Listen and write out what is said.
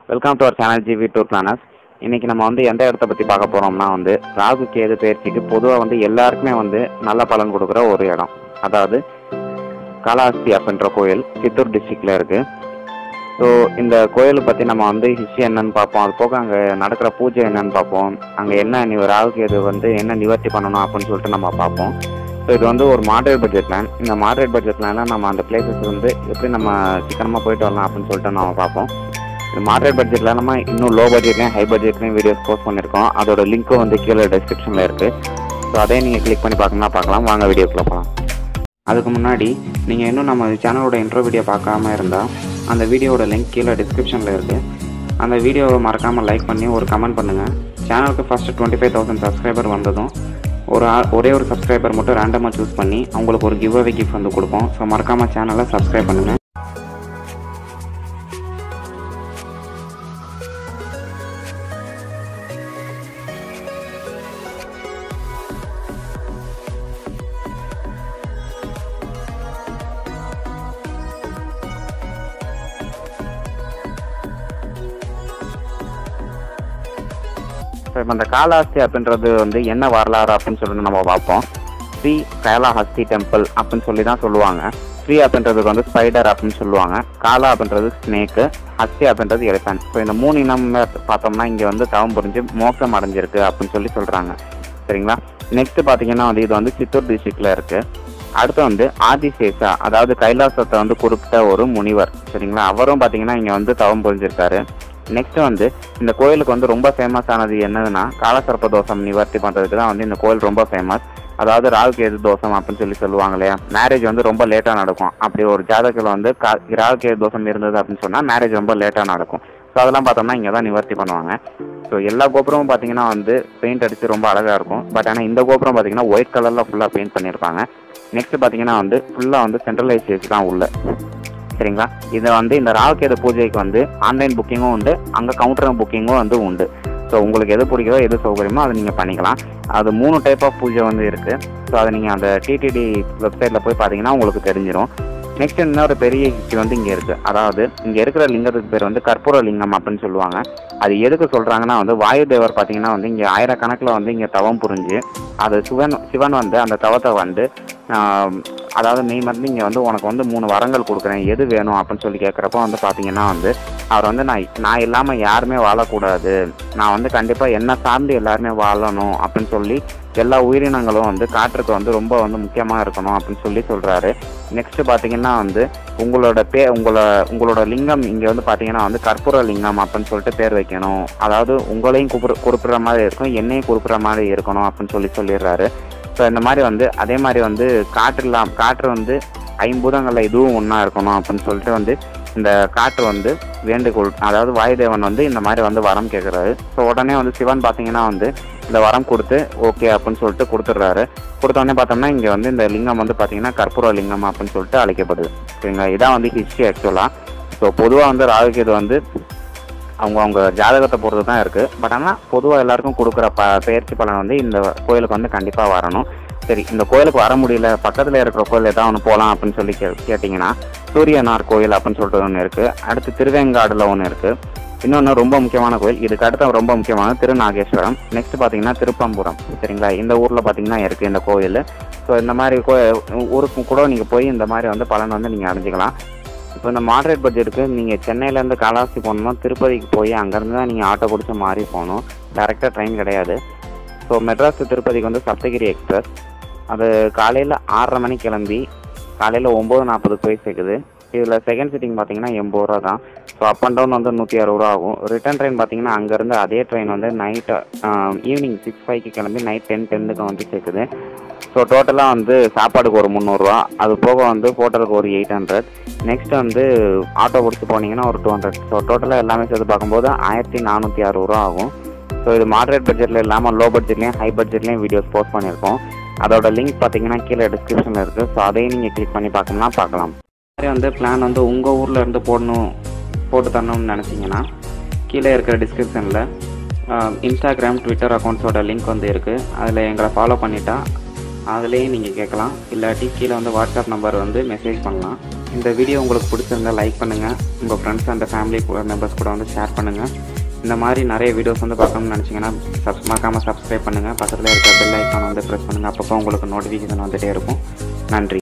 welcome to our channel GV tour planners இன்னைக்கு நம்ம வந்து எந்த இடத்த பற்றி பார்க்க போகிறோம்னா வந்து ராகு கேது பயிற்சிக்கு பொதுவாக வந்து எல்லாருக்குமே வந்து நல்ல பலன் கொடுக்குற ஒரு இடம் அதாவது காலாஸ்தி அப்படின்ற கோயில் சித்தூர் டிஸ்ட்ரிக்டில் இருக்குது ஸோ இந்த கோயிலை பற்றி நம்ம வந்து ஹிஸ்ட்ரி என்னன்னு பார்ப்போம் அது போக அங்கே நடக்கிற பூஜை என்னன்னு பார்ப்போம் அங்கே என்ன நி ராகு கேது வந்து என்ன நிவர்த்தி பண்ணணும் அப்படின்னு சொல்லிட்டு நம்ம பார்ப்போம் ஸோ இது வந்து ஒரு மாடரேட் பட்ஜெட் பிளான் இந்த மாடரேட் பட்ஜெட் பிளானில் நம்ம அந்த பிளேசஸ் வந்து எப்படி நம்ம சீக்கிரமாக போயிட்டு வரலாம் அப்படின்னு சொல்லிட்டு நம்ம பார்ப்போம் இந்த மாடரேட் பட்ஜெட்டில் நம்ம இன்னும் லோ பட்ஜெட்லையும் ஹை பட்ஜெட்லையும் வீடியோஸ் போஸ்ட் பண்ணியிருக்கோம் அதோட லிங்க்கும் வந்து கீழே டிஸ்கிரிப்ஷனில் இருக்குது ஸோ அதையும் நீங்கள் கிளிக் பண்ணி பார்க்கணும்னா பார்க்கலாம் வாங்க வீடியோக்குள்ளே போகலாம் அதுக்கு முன்னாடி நீங்கள் இன்னும் நம்ம சேனலோட இன்ட்ரோ வீடியோ பார்க்காம இருந்தால் அந்த வீடியோவோட லிங்க் கீழே டிஸ்கிரிப்ஷனில் இருக்குது அந்த வீடியோவை மறக்காமல் லைக் பண்ணி ஒரு கமெண்ட் பண்ணுங்கள் சேனலுக்கு first twenty five thousand subscriber வந்ததும் ஒரு ஆள் ஒரே ஒரு சப்ஸ்கிரைபர் மட்டும் ரேண்டமாக சூஸ் பண்ணி அவங்களுக்கு ஒரு கிவ் அவே கிஃப்ட் வந்து கொடுப்போம் ஸோ மறக்காமல் சேனலை சப்ஸ்கிரைப் பண்ணுங்கள் ஸோ இப்போ இந்த காலாஸ்தி அப்படின்றது வந்து என்ன வரலாறு அப்படின்னு சொல்லிட்டு நம்ம பார்ப்போம் ஸ்ரீ கைலாஹஸ்தி டெம்பிள் அப்படின்னு சொல்லி தான் சொல்லுவாங்க ஸ்ரீ அப்படின்றதுக்கு வந்து ஸ்பைடர் அப்படின்னு சொல்லுவாங்க காலா அப்படின்றது ஸ்னேக்கு ஹஸ்தி அப்படின்றது எலிஃபண்ட் ஸோ இந்த மூணு இனம் பார்த்தோம்னா இங்கே வந்து தவம் புரிஞ்சு மோட்சம் அடைஞ்சிருக்கு அப்படின்னு சொல்லி சொல்கிறாங்க சரிங்களா நெக்ஸ்ட் பார்த்தீங்கன்னா வந்து இது வந்து சித்தூர் டிஸ்ட்ரிக்டில் இருக்குது அடுத்து வந்து ஆதிசேஷா அதாவது கைலாசத்தை வந்து குறிப்பிட்ட ஒரு முனிவர் சரிங்களா அவரும் பார்த்தீங்கன்னா இங்கே வந்து தவம் புரிஞ்சிருக்காரு நெக்ஸ்ட் வந்து இந்த கோயிலுக்கு வந்து ரொம்ப ஃபேமஸ் ஆனது என்னதுன்னா காலசர்ப்ப தோஷம் நிவர்த்தி பண்ணுறதுக்கு தான் வந்து இந்த கோயில் ரொம்ப ஃபேமஸ் அதாவது ராகு கேது தோஷம் அப்படின்னு சொல்லி சொல்லுவாங்க இல்லையா மேரேஜ் வந்து ரொம்ப லேட்டாக நடக்கும் அப்படி ஒரு ஜாதகத்தில் வந்து கா ராகு கேது தோஷம் இருந்தது அப்படின்னு சொன்னால் மேரேஜ் ரொம்ப லேட்டாக நடக்கும் ஸோ அதெல்லாம் பார்த்தோம்னா இங்கே தான் நிவர்த்தி பண்ணுவாங்க ஸோ எல்லா கோபுரமும் பார்த்தீங்கன்னா வந்து பெயிண்ட் அடித்து ரொம்ப அழகாக இருக்கும் பட் ஆனால் இந்த கோபுரம் பார்த்தீங்கன்னா ஒயிட் கலரில் ஃபுல்லாக பெயிண்ட் பண்ணியிருப்பாங்க நெக்ஸ்ட் பார்த்தீங்கன்னா வந்து ஃபுல்லாக வந்து சென்ட்ரலைஸ் ஏசி தான் உள்ள சரிங்களா இதை வந்து இந்த ராகுகேது பூஜைக்கு வந்து ஆன்லைன் புக்கிங்கும் உண்டு அங்கே கவுண்டர் புக்கிங்கும் வந்து உண்டு ஸோ உங்களுக்கு எது பிடிக்குதோ எது சௌகரியமோ அதை நீங்கள் பண்ணிக்கலாம் அது மூணு டைப் ஆஃப் பூஜை வந்து இருக்குது ஸோ அதை நீங்கள் அந்த டிடிடி வெப்சைட்டில் போய் பார்த்தீங்கன்னா உங்களுக்கு தெரிஞ்சிடும் நெக்ஸ்ட் இன்னொரு பெரிய ஹிஸ்ட்ரி வந்து இங்கே இருக்குது அதாவது இங்கே இருக்கிற லிங்கத்துக்கு பேர் வந்து கற்பூர லிங்கம் அப்படின்னு சொல்லுவாங்க அது எதுக்கு சொல்கிறாங்கன்னா வந்து வாயு தேவர் பார்த்தீங்கன்னா வந்து இங்கே ஆயிரக்கணக்கில் வந்து இங்கே தவம் புரிஞ்சு அது சிவன் சிவன் வந்து அந்த தவத்தை வந்து ஆஹ், அதாவது நீ வந்து இங்கே வந்து உனக்கு வந்து மூணு வரங்கள் கொடுக்குறேன் எது வேணும் அப்படின்னு சொல்லி கேட்குறப்போ வந்து பார்த்தீங்கன்னா வந்து அவர் வந்து நான் நான் இல்லாமல் யாருமே வாழக்கூடாது நான் வந்து கண்டிப்பாக என்ன சார்ந்து எல்லாருமே வாழணும் அப்படின்னு சொல்லி எல்லா உயிரினங்களும் வந்து காற்றுக்கு வந்து ரொம்ப வந்து முக்கியமாக இருக்கணும் அப்படின்னு சொல்லி சொல்கிறாரு நெக்ஸ்ட் பார்த்தீங்கன்னா வந்து உங்களோட பே உங்களோட உங்களோட லிங்கம் இங்கே வந்து பார்த்தீங்கன்னா வந்து கற்பூர லிங்கம் அப்படின்னு சொல்லிட்டு பேர் வைக்கணும் அதாவது உங்களையும் குறிப்பிட குறிப்பிடுற மாதிரி இருக்கும் என்னையும் குறிப்பிடுற மாதிரி இருக்கணும் அப்படின்னு சொல்லி சொல்லிடுறாரு ஸோ இந்த மாதிரி வந்து அதே மாதிரி வந்து காற்றுலாம் காற்று வந்து ஐம்பூதங்களில் இதுவும் ஒன்றா இருக்கணும் அப்படின்னு சொல்லிட்டு வந்து இந்த காற்று வந்து வேண்டுகோள் அதாவது வாயுதேவன் வந்து இந்த மாதிரி வந்து வரம் கேட்குறாரு ஸோ உடனே வந்து சிவன் பார்த்தீங்கன்னா வந்து இந்த வரம் கொடுத்து ஓகே அப்படின்னு சொல்லிட்டு கொடுத்துட்றாரு கொடுத்தோடனே பார்த்தோம்னா இங்கே வந்து இந்த லிங்கம் வந்து பார்த்தீங்கன்னா கற்பூர லிங்கம் அப்படின்னு சொல்லிட்டு அழைக்கப்படுது சரிங்களா இதான் வந்து ஹிஸ்ட்ரி ஆக்சுவலாக ஸோ பொதுவாக வந்து ராகுகேது வந்து அவங்க அவங்க ஜாதகத்தை பொறுத்து தான் இருக்குது பட் ஆனால் பொதுவாக எல்லாருக்கும் கொடுக்குற ப பெயர்ச்சி பலன் வந்து இந்த கோயிலுக்கு வந்து கண்டிப்பாக வரணும் சரி இந்த கோயிலுக்கு வர முடியல பக்கத்தில் இருக்கிற கோயில் ஏதாவது ஒன்று போகலாம் அப்படின்னு சொல்லி கே கேட்டிங்கன்னா சூரியனார் கோயில் அப்படின்னு சொல்லிட்டு ஒன்று இருக்குது அடுத்து திருவேங்காடில் ஒன்று இருக்குது இன்னொன்று ரொம்ப முக்கியமான கோயில் இதுக்கு அடுத்த ரொம்ப முக்கியமான திருநாகேஸ்வரம் நெக்ஸ்ட் பார்த்தீங்கன்னா திருப்பம்புரம் சரிங்களா இந்த ஊரில் பார்த்தீங்கன்னா இருக்குது இந்த கோயில் ஸோ இந்த மாதிரி கோ ஊருக்கு கூட நீங்கள் போய் இந்த மாதிரி வந்து பலன் வந்து நீங்கள் அடைஞ்சிக்கலாம் இப்போ இந்த மாடரேட் பட்ஜெட்டுக்கு நீங்கள் சென்னையிலேருந்து காலாஸ்தி போகணும்னா திருப்பதிக்கு போய் அங்கேருந்து தான் நீங்கள் ஆட்டோ பிடிச்ச மாதிரி போகணும் டேரெக்டாக ட்ரெயின் கிடையாது ஸோ மெட்ராஸ் to திருப்பதிக்கு வந்து சப்தகிரி எக்ஸ்பிரஸ் அது காலையில் ஆறரை மணிக்கு கிளம்பி காலையில் ஒம்பது நாற்பதுக்கு போய் சேர்க்குது இதில் செகண்ட் சிட்டிங் பார்த்தீங்கன்னா எண்பது ரூபா தான் ஸோ அப் அண்ட் டவுன் வந்து நூற்றி அறுபது ரூபா ஆகும் ரிட்டர்ன் ட்ரெயின் பார்த்தீங்கன்னா அங்கேருந்து அதே ட்ரெயின் வந்து நைட்டு ஈவினிங் சிக்ஸ் ஃபைவ்க்கு கிளம்பி நைட் டென் டென்னுக்கு வந்து சேர்க்குது ஸோ டோட்டலாக வந்து சாப்பாடுக்கு ஒரு முந்நூறுரூவா அது போக வந்து ஹோட்டலுக்கு ஒரு எயிட் ஹண்ட்ரட் நெக்ஸ்ட் வந்து ஆட்டோ பிடிச்சி போனீங்கன்னா ஒரு டூ ஹண்ட்ரட் ஸோ டோட்டலாக எல்லாமே சேர்த்து பார்க்கும்போது ஆயிரத்தி நானூற்றி அறுபது ரூபா ஆகும் ஸோ இது மாடரேட் பட்ஜெட்டில் இல்லாமல் லோ பட்ஜெட்லேயும் ஹை பட்ஜெட்லேயும் வீடியோஸ் போஸ்ட் பண்ணியிருக்கோம் அதோட லிங்க் பார்த்தீங்கன்னா கீழே டிஸ்கிரிப்ஷனில் இருக்குது ஸோ அதையும் நீங்கள் கிளிக் பண்ணி பார்க்கணும்னா பார்க்கலாம் இந்த மாதிரி வந்து பிளான் வந்து உங்கள் ஊரில் இருந்து போடணும் போட்டு தரணும்னு நினச்சிங்கன்னா கீழே இருக்கிற டிஸ்கிரிப்ஷனில் இன்ஸ்டாகிராம் ட்விட்டர் அக்கௌண்ட்ஸோட லிங்க் வந்து இருக்குது அதில் எங்களை ஃபாலோ பண்ணிட்டா அதுலேயும் நீங்கள் கேட்கலாம் இல்லாட்டி கீழே வந்து வாட்ஸ்அப் நம்பர் வந்து மெசேஜ் பண்ணலாம் இந்த வீடியோ உங்களுக்கு பிடிச்சிருந்தா லைக் பண்ணுங்கள் உங்கள் ஃப்ரெண்ட்ஸ் அண்ட் ஃபேமிலி கூட மெம்பர்ஸ் கூட வந்து ஷேர் பண்ணுங்கள் இந்த மாதிரி நிறைய வீடியோஸ் வந்து பார்க்கணும்னு நினச்சிங்கன்னா சப்ஸ் மறக்காமல் சப்ஸ்கிரைப் பண்ணுங்கள் பக்கத்தில் இருக்க பெல் ஐக்கானை வந்து ப்ரெஸ் பண்ணுங்கள் அப்பப்போ உங்களுக்கு நோட்டிஃபிகேஷன் வந்துகிட்டே இருக்கும் நன்றி